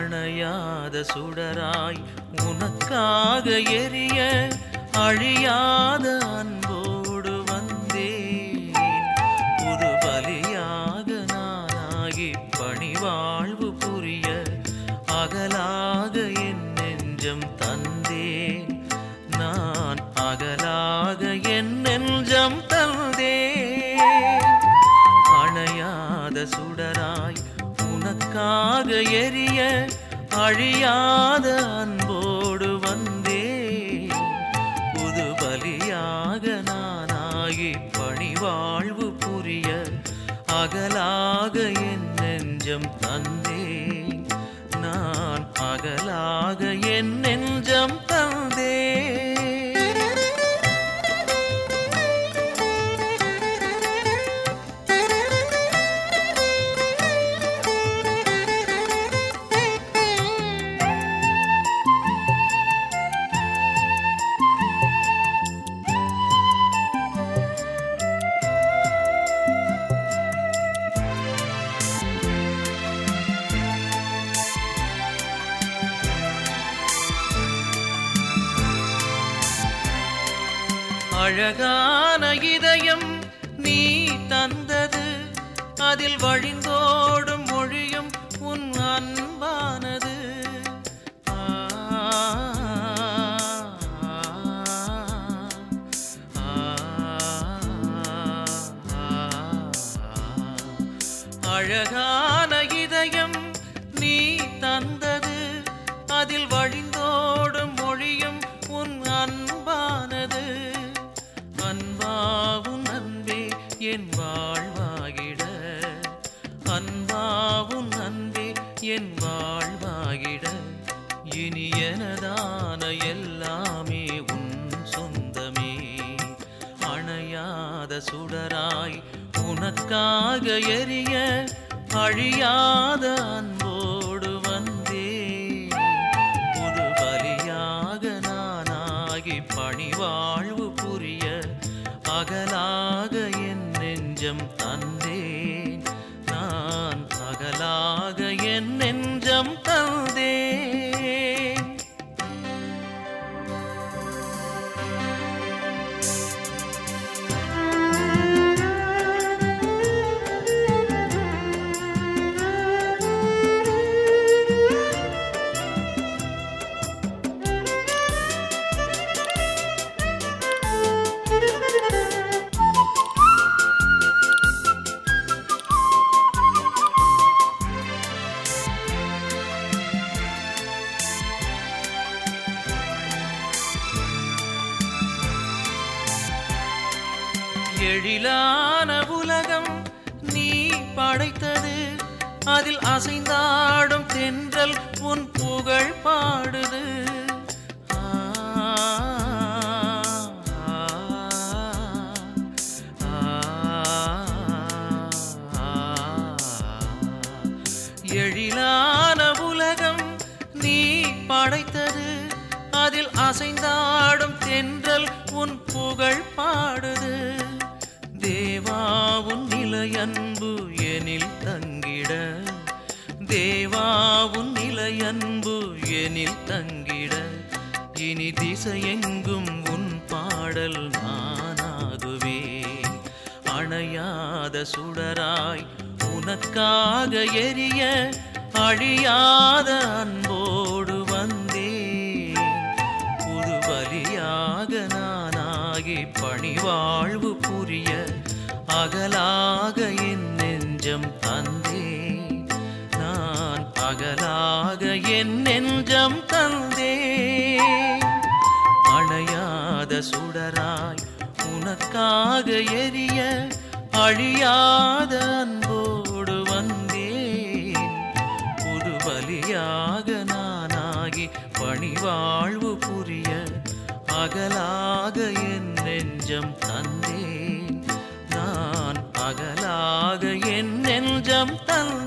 அணையாத சுடராய் உனக்காக எரிய அழியாத அன்போடு வந்தேன் புது பலியாக நானாகி பணிவாழ்வு புரிய அகலாக என் நெஞ்சம் தந்தேன் நான் அகலாக என் நெஞ்சம் தந்தேன் அணையாத சுடராய் உனக்காக எரிய அழியாத அன்போடு வந்தேன் புது பலியாக நானாகி பணிவாழ்வு புரிய அகலாக என் நெஞ்சம் தந்தேன் நான் அகலாக என் நெஞ்சம் தந்தேன் அழகான இதயம் நீ தந்தது அதில் வழிந்தோடும் மொழியும் உன் அன்பானது ஆ, ஆ, அழகான இதயம் நீ தந்தது அதில் வழிந்தோடும் மொழியும் உன் அன்பானது அன்பாவும் அன்பே என் வாழ்வாகிட அன்பாவும் அன்பே என் வாழ்வாகிட இனி எனதான எல்லாமே உன் சொந்தமே அணையாத சுடராய் உனக்காக எரிய அழியாத அன்போடு வந்தேன் புது பலியாக நானாகி பணிவாழ்வு புரிய அகலாக என் நெஞ்சம் தந்தேன் நான் அகலாக என் நெஞ்சம் தந்தேன் எழிலான உலகம் நீ படைத்தது அதில் அசைந்தாடும் தென்றல் உன் புகழ் பாடுது ஆ, ஆ, ஆ, எழிலான உலகம் நீ படைத்தது அதில் அசைந்தாடும் தென்றல் உன் புகழ் பாடுது தேவா உன் நிலையன்பு எனில் தங்கிட தேவா உன் நிலையன்பு எனில் தங்கிட இனி திசையெங்கும் உன் பாடல் நானாகுவேன் அணையாத சுடராய் உனக்காக எரிய அழியாத அன்போடு வந்தேன் புது பலியாக நானாகி பணிவாழ்வு புரிய அகலாக என் நெஞ்சம் தந்தேன் நான் அகலாக என் நெஞ்சம் தந்தேன் அணையாத சுடராய் உனக்காக எரிய அழியாத அன்போடு வந்தேன் புது பலியாக நானாகி பணிவாழ்வு புரிய அகலாக என் நெஞ்சம் தந்தேன் நான் அகலாக என் நெஞ்சம் தந்தேன்